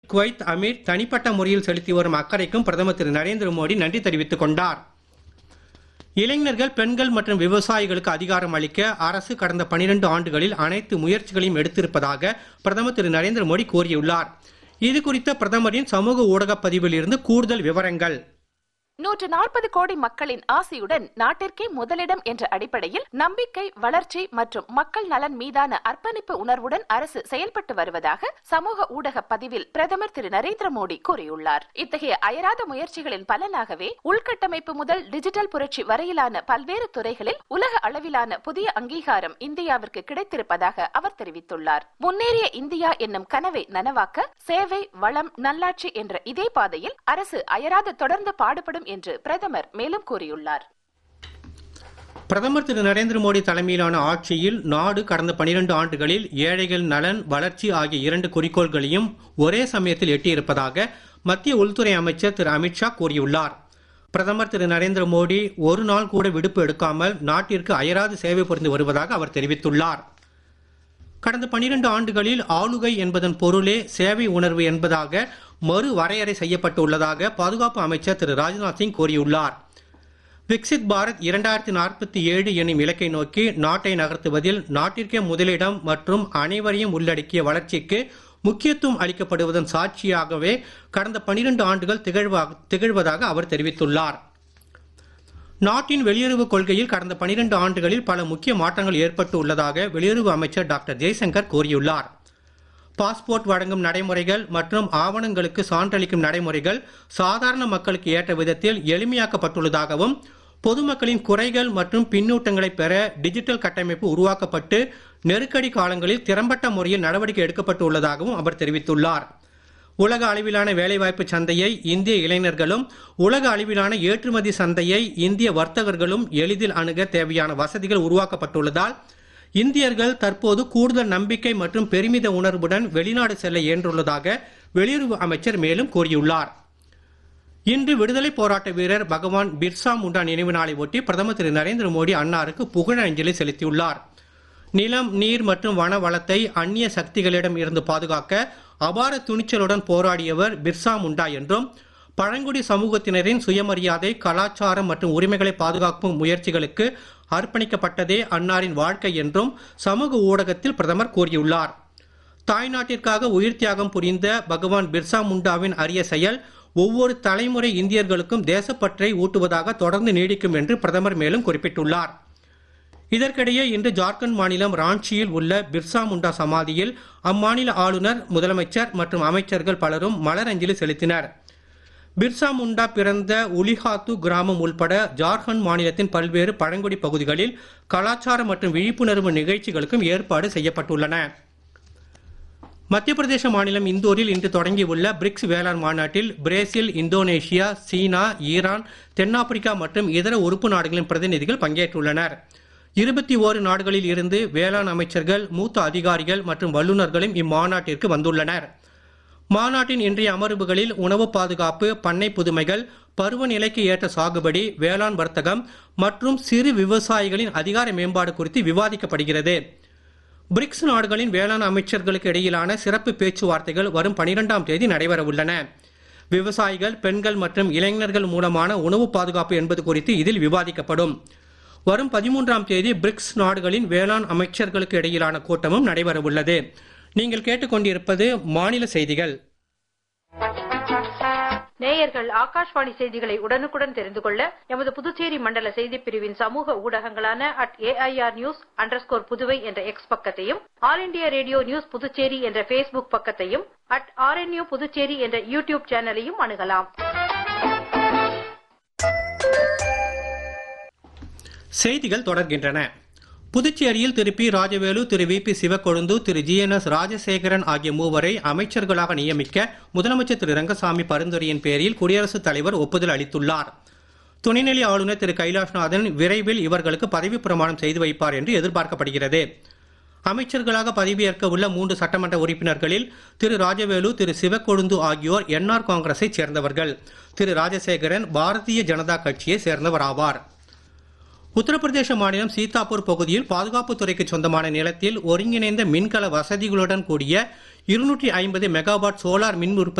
Kuwait Amir தனிப்பட்ட முறையில் செலுத்தி வரும் அக்கறைக்கும் பிரதமர் திரு நரேந்திர மோடி நன்றி தெரிவித்துக் கொண்டார் இளைஞர்கள் பெண்கள் மற்றும் விவசாயிகளுக்கு அதிகாரம் அளிக்க அரசு கடந்த 12 ஆண்டுகளில் அனைத்து முயற்சிகளையும் எடுத்திருப்பதாக பிரதமர் திரு நரேந்திர மோடி கூறியுள்ளார் இது குறித்த பிரதமரின் சமூக ஊடகப் பதிவில் இருந்து கூடுதல் விவரங்கள் நூற்று நாற்பது கோடி மக்களின் ஆசியுடன் நாட்டிற்கே முதலிடம் என்ற அடிப்படையில் நம்பிக்கை வளர்ச்சி மற்றும் மக்கள் நலன் மீதான அர்ப்பணிப்பு உணர்வுடன் அரசு செயல்பட்டு வருவதாக சமூக ஊடக பதிவில் பிரதமர் திரு நரேந்திர மோடி கூறியுள்ளார் இத்தகைய அயராத முயற்சிகளின் பலனாகவே உள்கட்டமைப்பு முதல் டிஜிட்டல் புரட்சி வரையிலான பல்வேறு துறைகளில் உலக அளவிலான புதிய அங்கீகாரம் இந்தியாவிற்கு கிடைத்திருப்பதாக அவர் தெரிவித்துள்ளார் முன்னேறிய இந்தியா என்னும் கனவை நனவாக்க சேவை வளம் நல்லாட்சி என்ற இதே பாதையில் அரசு அயராது தொடர்ந்து பாடுபடும் என்று பிரதமர் மேலும் கூறியுள்ளார் பிரதமர் திரு நரேந்திர மோடி தலைமையிலான ஆட்சியில் நாடு கடந்த 12 ஆண்டுகளில் ஏழைகள் நலன் வளர்ச்சி ஆகிய இரண்டு குறிக்கோள்களையும் ஒரே சமயத்தில் எட்டியிருப்பதாக மத்திய உள்துறை அமைச்சர் திரு அமித்ஷா கூறியுள்ளார் பிரதமர் திரு நரேந்திர மோடி ஒரு நாள் கூட விடுப்பு எடுக்காமல் நாட்டிற்கு அயராது சேவை புரிந்து வருவதாக அவர் தெரிவித்துள்ளார் கடந்த 12 ஆண்டுகளில் ஆளுகை என்பதன் பொருளே சேவை உணர்வு என்பதாக மறு வரையறை செய்யப்பட்டுள்ளதாக பாதுகாப்பு அமைச்சர் திரு ராஜ்நாத் சிங் கூறியுள்ளார் விக்சித் பாரத் இரண்டாயிரத்தி நாற்பத்தி ஏழு எனும் இலக்கை நோக்கி நாட்டை நகர்த்துவதில் நாட்டிற்கே முதலிடம் மற்றும் அனைவரையும் உள்ளடக்கிய வளர்ச்சிக்கு முக்கியத்துவம் அளிக்கப்படுவதன் சாட்சியாகவே கடந்த 12 ஆண்டுகள் திகழ்வா- திகழ்வதாக அவர் தெரிவித்துள்ளார் நாட்டின் வெளியுறவு கொள்கையில் கடந்த 12 ஆண்டுகளில் பல முக்கிய மாற்றங்கள் ஏற்பட்டு உள்ளதாக வெளியுறவு அமைச்சர் டாக்டர் ஜெய்சங்கர் கூறியுள்ளார் பாஸ்போர்ட் வழங்கும் நடைமுறைகள் மற்றும் ஆவணங்களுக்கு சான்றளிக்கும் நடைமுறைகள் சாதாரண மக்களுக்கு ஏற்ற விதத்தில் எளிமையாக்கப்பட்டுள்ளதாகவும் பொதுமக்களின் குறைகள் மற்றும் பின்னூட்டங்களை பெற டிஜிட்டல் கட்டமைப்பு உருவாக்கப்பட்டு நெருக்கடி காலங்களில் திறம்பட்ட முறையில் நடவடிக்கை எடுக்கப்பட்டு உள்ளதாகவும் அவர் தெரிவித்துள்ளார் உலக அளவிலான வேலைவாய்ப்பு சந்தையை இந்திய இளைஞர்களும் உலக அளவிலான ஏற்றுமதி சந்தையை இந்திய வர்த்தகர்களும் எளிதில் அணுக தேவையான வசதிகள் உருவாக்கப்பட்டுள்ளதால் இந்தியர்கள் தற்போது கூடுதல் நம்பிக்கை மற்றும் பெருமித உணர்வுடன் வெளிநாடு செல்ல இயன்றுள்ளதாக வெளியுறவு அமைச்சர் மேலும் கூறியுள்ளார் இன்று விடுதலை போராட்ட வீரர் பகவான் பிர்சா முண்டா நினைவு நாளை ஒட்டி பிரதமர் திரு நரேந்திர மோடி அன்னாருக்கு புகழஞ்சலி செலுத்தியுள்ளார் நிலம் நீர் மற்றும் வன வளத்தை அந்நிய சக்திகளிடம் இருந்து பாதுகாக்க அபார துணிச்சலுடன் போராடியவர் பிர்சா முண்டா என்றும் பழங்குடி சமூகத்தினரின் சுயமரியாதை கலாச்சாரம் மற்றும் உரிமைகளை பாதுகாக்கும் முயற்சிகளுக்கு அர்ப்பணிக்கப்பட்டதே அன்னாரின் வாழ்க்கை என்றும் சமூக ஊடகத்தில் பிரதமர் கூறியுள்ளார் தாய்நாட்டிற்காக உயிர் தியாகம் புரிந்த பகவான் பிர்சா முண்டாவின் அரிய செயல் ஒவ்வொரு தலைமுறை இந்தியர்களுக்கும் தேசப்பற்றை ஊட்டுவதாக தொடர்ந்து நீடிக்கும் என்று பிரதமர் மேலும் குறிப்பிட்டுள்ளார் இதற்கிடையே இன்று ஜார்க்கண்ட் மாநிலம் ராஞ்சியில் உள்ள பிர்சா முண்டா சமாதியில் அம்மாநில ஆளுநர் முதலமைச்சர் மற்றும் அமைச்சர்கள் பலரும் மலரஞ்சலி செலுத்தினர் பிர்சா முண்டா பிறந்த உலிஹாத்து கிராமம் உள்பட ஜார்க்கண்ட் மாநிலத்தின் பல்வேறு பழங்குடி பகுதிகளில் கலாச்சார மற்றும் விழிப்புணர்வு நிகழ்ச்சிகளுக்கும் ஏற்பாடு செய்யப்பட்டுள்ளன மத்திய பிரதேச மாநிலம் இந்தூரில் இன்று தொடங்கியுள்ள பிரிக்ஸ் வேளாண் மாநாட்டில் பிரேசில் இந்தோனேஷியா சீனா ஈரான் தென்னாப்பிரிக்கா மற்றும் இதர உறுப்பு நாடுகளின் பிரதிநிதிகள் பங்கேற்றுள்ளனர் இருபத்தி ஓரு நாடுகளில் இருந்து வேளாண் அமைச்சர்கள் மூத்த அதிகாரிகள் மற்றும் வல்லுநர்களும் இம்மாநாட்டிற்கு வந்துள்ளனர் மாநாட்டின் இன்றைய அமர்வுகளில் உணவு பாதுகாப்பு பண்ணை புதுமைகள் பருவநிலைக்கு ஏற்ற சாகுபடி வேளாண் வர்த்தகம் மற்றும் சிறு விவசாயிகளின் அதிகார மேம்பாடு குறித்து விவாதிக்கப்படுகிறது பிரிக்ஸ் நாடுகளின் வேளாண் அமைச்சர்களுக்கு இடையிலான சிறப்பு பேச்சுவார்த்தைகள் வரும் 12ஆம் தேதி நடைபெறவுள்ளன விவசாயிகள் பெண்கள் மற்றும் இளைஞர்கள் மூலமான உணவு பாதுகாப்பு என்பது குறித்து இதில் விவாதிக்கப்படும் வரும் 13ஆம் தேதி பிரிக்ஸ் நாடுகளின் வேளாண் அமைச்சர்களுக்கு இடையிலான கூட்டமும் நடைபெறவுள்ளது நீங்கள் கேட்டுக்கொண்டிருப்பது மாநில செய்திகள் நேயர்கள் ஆகாஷ்வாணி செய்திகளை உடனுக்குடன் தெரிந்து கொள்ள எமது புதுச்சேரி மண்டல செய்திப் பிரிவின் சமூக ஊடகங்களான at AIR news underscore Puduvai என்ற எக்ஸ் பக்கத்தையும் all India radio news Puducherry என்ற ஃபேஸ்புக் பக்கத்தையும் அட் ஆர்என்யூ புதுச்சேரி என்ற யூடியூப் சேனலையும் அணுகலாம் செய்திகள் தொடர்கின்றன புதுச்சேரியில் Thiru P Rajavelu Thiru V P Sivakozhunthu Thiru G N S Rajasekaran ஆகிய மூவரை அமைச்சர்களாக நியமிக்க முதலமைச்சர் திரு ரங்கசாமி பரிந்துரையின் பேரில் குடியரசுத் தலைவர் ஒப்புதல் அளித்துள்ளார் துணைநிலை ஆளுநர் திரு கைலாஷ்நாதன் விரைவில் இவர்களுக்கு பதவி பிரமாணம் செய்து வைப்பார் என்று எதிர்பார்க்கப்படுகிறது அமைச்சர்களாக பதவியேற்க உள்ள மூன்று சட்டமன்ற உறுப்பினர்களில் திரு ராஜவேலு திரு சிவக்கொழுந்து ஆகியோர் என்ஆர் காங்கிரஸைச் சேர்ந்தவர்கள் திரு ராஜசேகரன் பாரதிய ஜனதா கட்சியை சேர்ந்தவர் ஆவார் உத்தரப்பிரதேச மாநிலம் சீதாப்பூர் பகுதியில் பாதுகாப்புத் துறைக்கு சொந்தமான நிலத்தில் ஒருங்கிணைந்த மின்கல வசதிகளுடன் கூடிய இருநூற்றி ஐம்பது மெகாவாட் சோலார் மின் உற்பத்தி